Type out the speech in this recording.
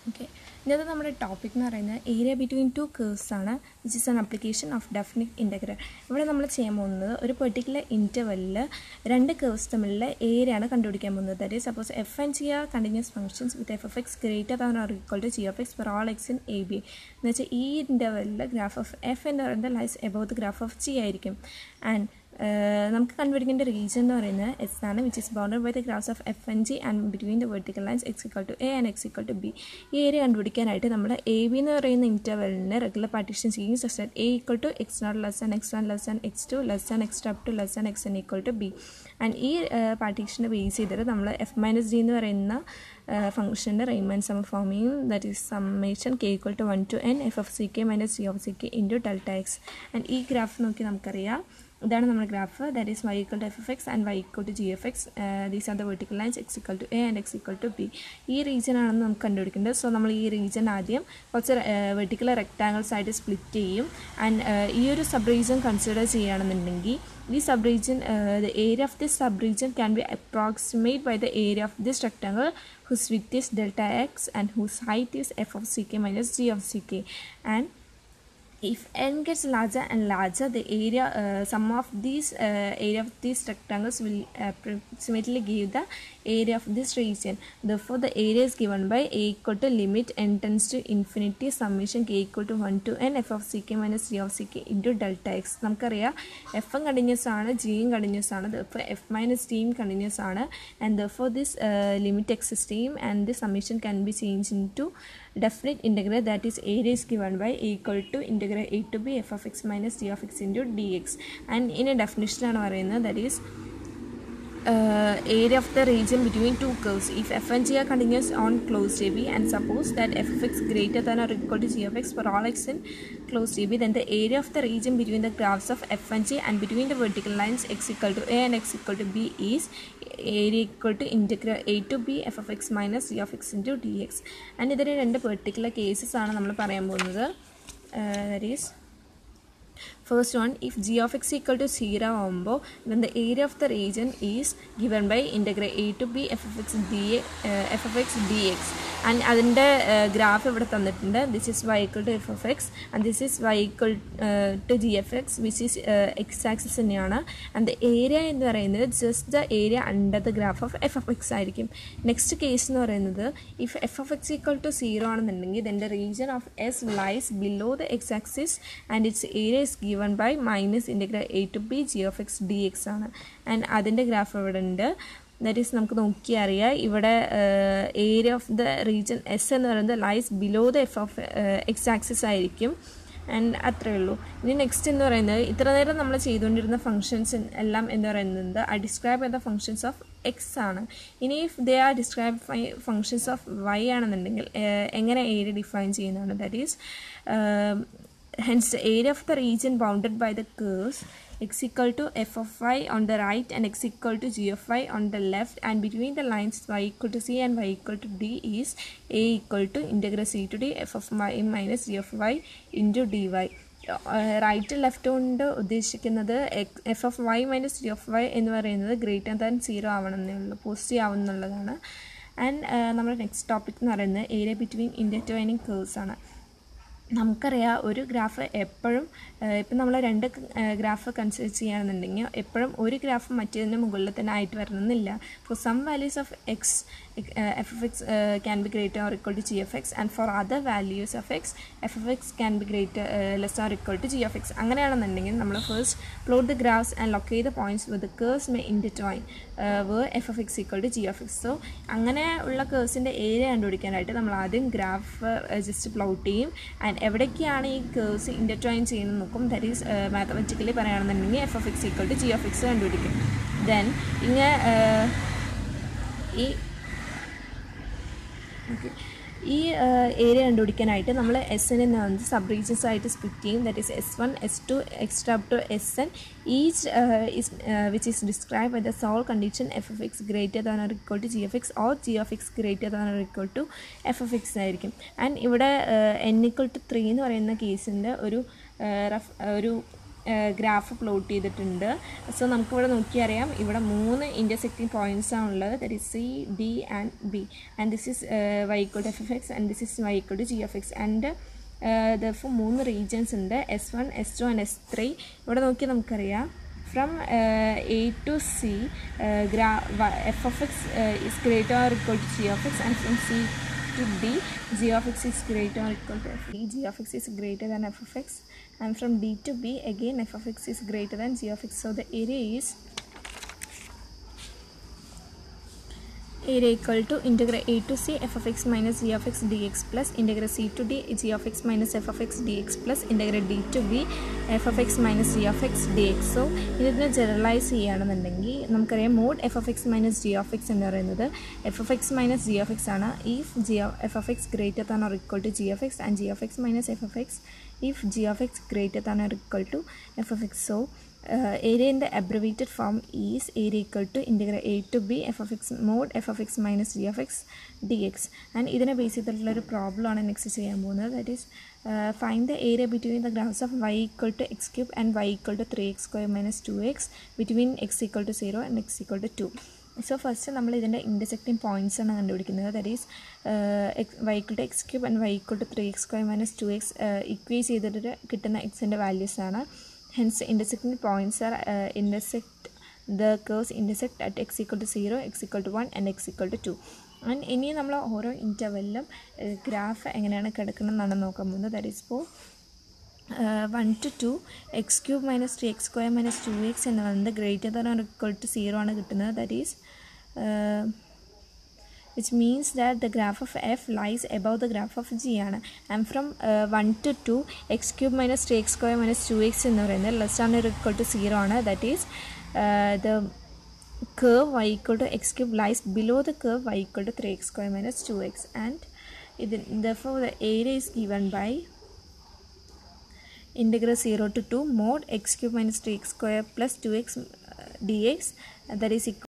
Okay ഇന്നത്തെ നമ്മുടെ topic എന്ന് പറയുന്നത് ഏരിയ ബിറ്റ്വീൻ ടു കേഴ്സ് ആണ് which is an application of definite integral ഇവിടെ നമ്മൾ ചെയ്യാൻ പോകുന്നത് ഒരു പെർട്ടിക്കുലർ ഇൻ്റർവെല്ലിൽ രണ്ട് കേഴ്സ് തമ്മിലുള്ള ഏരിയ ആണ് കണ്ടുപിടിക്കാൻ പോകുന്നത് that is suppose f and g are continuous functions with f f x greater than or equal to g f x for all x in a b എന്ന് വെച്ചാൽ ഈ ഇൻ്റർവെല്ലിൽ ഗ്രാഫ് ഓഫ് എഫ് എന്ന് പറയുന്നത് lies above the graph of g ആയിരിക്കും and നമുക്ക് കണ്ടുപിടിക്കേണ്ട region എന്ന് പറയുന്നത് എസ് ആണ് which is bounded by the graphs of f and g and between the vertical lines x equal to a and x equal to b ഈ area കണ്ടുപിടിക്കാനായിട്ട് നമ്മൾ a b എന്ന് പറയുന്ന ഇൻ്റർവെലിനെ റെഗുലർ പാർട്ടീഷൻ ചെയ്യും such that a equal to x naught less than x one less than x two less than x up to less than x n equal to b and ഈ പാർട്ടീഷനെ base ചെയ്തിട്ട് നമ്മൾ F minus g എന്ന് പറയുന്ന ഫംഗ്ഷൻ്റെ Riemann sum form ചെയ്യും that is summation k equal to one to n f f c k minus g of c k into delta x and ഈ graph നോക്കി നമുക്കറിയാം ഇതാണ് നമ്മുടെ graph that is y equal to f f x and y equal to g f x these are the vertical lines x equal to a and x equal to b ഈ region ആണെന്ന് നമുക്ക് കണ്ടുപിടിക്കേണ്ടത് so നമ്മൾ ഈ region ആദ്യം കുറച്ച് vertical rectangles ആയിട്ട് split ചെയ്യും ആൻഡ് ഈ ഒരു സബ് റീജിയൻ കൺസിഡർ ചെയ്യുകയാണെന്നുണ്ടെങ്കിൽ ഈ sub region the area of this sub region can be approximate by the area of this rectangle whose width is delta x and whose height is f of ck minus g of ck and if n gets larger and larger the area uh, sum of these uh, area of these rectangles will approximately give the area of this region therefore the area is given by a equal to limit n tends to infinity summation k equal to 1 to n f of ck minus g of ck into delta x നമുക്കറിയാം എഫും continuous ആണ് ജിയും continuous ആണ് therefore f minus ടിയും continuous ആണ് and therefore this limit എക്സിസ്റ്റീം and the summation can be change into definite integral that is area is given by a equal to integral a to b f of x minus g of x into dx and in a definition ആണ് പറയുന്നത് that is uh, area of the region between two curves if f and g are continuous on closed ab and suppose that f of x greater than or equal to g of x for all x in closed ab then the area of the region between the graphs of f and g and between the vertical lines x equal to a and x equal to b is area equal to integral a to b f of x minus g of x into dx and ഇതിന് രണ്ട് particular cases ആണ് നമ്മൾ പറയാൻ പോകുന്നത് that is first one if g of x equal to 0 ആകുമ്പോൾ then the area of the region is given by integral a to b f of x dx uh, f of x dx and അതിൻ്റെ graph ഇവിടെ തന്നിട്ടുണ്ട് this is y equal to f f x and this is y equal to g f x which is x axis തന്നെയാണ് and the area എന്ന് പറയുന്നത് just the area under the graph of f f x ആയിരിക്കും next case എന്ന് പറയുന്നത് if f f x equal to zero ആണെന്നുണ്ടെങ്കിൽ then the region of S lies below the x axis and it's area is given by minus integral a to b g of x d x ആണ് and അതിൻ്റെ graph ഇവിടെ ഉണ്ട് that is നമുക്ക് നോക്കി അറിയാം ഇവിടെ area of the region S എന്ന് പറയുന്നത് lies below the f of x axis ആയിരിക്കും ആൻഡ് അത്രയേ ഉള്ളൂ ഇനി നെക്സ്റ്റ് എന്ന് പറയുന്നത് ഇത്ര നേരം നമ്മൾ ചെയ്തുകൊണ്ടിരുന്ന ഫംഗ്ഷൻസ് എല്ലാം എന്ന് പറയുന്നത് ഐ ഡിസ്ക്രൈബ് ചെയ്ത ഫംഗ്ഷൻസ് ഓഫ് എക്സ് ആണ് ഇനി if they are describe functions of y ആണെന്നുണ്ടെങ്കിൽ എങ്ങനെ ഏരിയ ഡിഫൈൻ ചെയ്യുന്നതാണ് that is hence the area of the region bounded by the curves x equal to f of y on the right and x equal to g of y on the left and between the lines y equal to c and y equal to d is a equal to integral c to d f of y minus g of y into dy right left കൊണ്ട് ഉദ്ദേശിക്കുന്നത് f of y minus g of y എന്ന് പറയുന്നത് greater than zero ആവണമെന്നേ ഉള്ളൂ positive ആവുന്നുള്ളതാണ് and നമ്മുടെ next topic എന്ന് പറയുന്നത് ഏരിയ ബിറ്റ്വീൻ ഇൻ്റർട്വൈനിങ് കേഴ്സ് ആണ് നമുക്കറിയാം ഒരു ഗ്രാഫ് എപ്പോഴും ഇപ്പം നമ്മൾ രണ്ട് ഗ്രാഫ് കൺസിഡർ ചെയ്യുകയാണെന്നുണ്ടെങ്കിൽ എപ്പോഴും ഒരു ഗ്രാഫ് മറ്റേതിന് മുകളിൽ തന്നെ ആയിട്ട് വരണമെന്നില്ല for some values of x f f x can be greater or equal to g f x and for other values of x f f x can be greater less or equal to g f x അങ്ങനെയാണെന്നുണ്ടെങ്കിൽ നമ്മൾ first plot the graphs and locate the points with curves may intertwine where f f x equal to g f x so അങ്ങനെ ഉള്ള കേഴ്സിൻ്റെ area കണ്ടുപിടിക്കാനായിട്ട് നമ്മൾ ആദ്യം graph just plot ചെയ്യും and എവിടേക്കാണ് ഈ കേഴ്സ് ഇൻ്റർട്വൈൻ ചെയ്യുന്നത് നോക്കും ദറ്റ് ഈസ് മാത്തമെറ്റിക്കലി പറയുകയാണെന്നുണ്ടെങ്കിൽ f f x equal to g f x കണ്ടുപിടിക്കും ദെൻ ഇങ്ങനെ ഈ ഓക്കെ ഈ ഏരിയ കണ്ടുപിടിക്കാനായിട്ട് നമ്മൾ എസ് എൻ എന്ന് പറഞ്ഞ് സബ് റീജിയൻസ് ആയിട്ട് സ്പ്ലിറ്റ് ചെയ്യും that is S one S two extra up to S n each is which is describe by the sole condition f f x greater than or equal to g f x or g f x greater than or equal to f f x ആയിരിക്കും and ഇവിടെ n equal to three എന്ന് പറയുന്ന കേസിൻ്റെ ഒരു rough ഒരു graph plot ചെയ്തിട്ടുണ്ട് so നമുക്കിവിടെ നോക്കിയറിയാം ഇവിടെ മൂന്ന് ഇൻ്റർസെക്റ്റിംഗ് പോയിൻറ്റ്സ് ആണുള്ളത് that is C D and B and this is y equal to f f x and this is y equal to g f x and ദഫ് മൂന്ന് റീജിയൻസ് ഉണ്ട് S one S two and S three ഇവിടെ നോക്കി നമുക്കറിയാം from A to C ഗ്രാ f f x is greater or equal to g of x and from C to D, g of x is greater or equal to f. g of x is greater than f of x and from D to B again f of x is greater than g of x. So the area is area equal to integral a to c f of x minus g of x dx plus integral c to d g of x minus f of x dx plus integral d to b f of x minus g of x dx so ഇതിനെ generalise ചെയ്യുകയാണെന്നുണ്ടെങ്കിൽ നമുക്കറിയാം mod f of x minus g of x എന്ന് പറയുന്നത് f of x minus g of x ആണ് if g f of x greater than or equal to g of x and g of x minus f of x if g of x greater than or equal to f of x so uh, area in the abbreviated form is area equal to integral a to b f of x mod f of x minus g of x dx and ഇതിനെ base ചെയ്തിട്ടുള്ള ഒരു problem ആണ് next ചെയ്യാൻ പോകുന്നത് that is find the area between the graphs of y equal to x cube and y equal to three x square minus two x between x equal to zero and x equal to two so first നമ്മൾ ഇതിൻ്റെ intersecting points ആണ് കണ്ടുപിടിക്കുന്നത് that is y equal to x cube and y equal to three x square minus two X equate ചെയ്തിട്ട് കിട്ടുന്ന എക്സിൻ്റെ values ആണ് hence intersecting points are intersect the curves intersect at x equal to zero x equal to one and x equal to two and ഇനി നമ്മൾ ഓരോ ഇൻ്റർവെല്ലിലും graph എങ്ങനെയാണ് കിടക്കുന്നതെന്നാണ് നോക്കാൻ പോകുന്നത് ദറ്റ് ഈസ് ഇപ്പോൾ one to two x cube minus three x square minus two x എന്ന് പറയുന്നത് greater than or equal to zero ആണ് കിട്ടുന്നത് that is which means that the graph of f lies above the graph of g ആണ് and from one to two x cube minus three x square minus two x എന്ന് പറയുന്നത് less ആണ് equal to zero ആണ് that is the curve y equal to x cube lies below the curve y equal to 3x square minus 2x and it, therefore the area is given by integral 0 to 2 mod x cube minus 3x square plus 2x uh, dx that is equal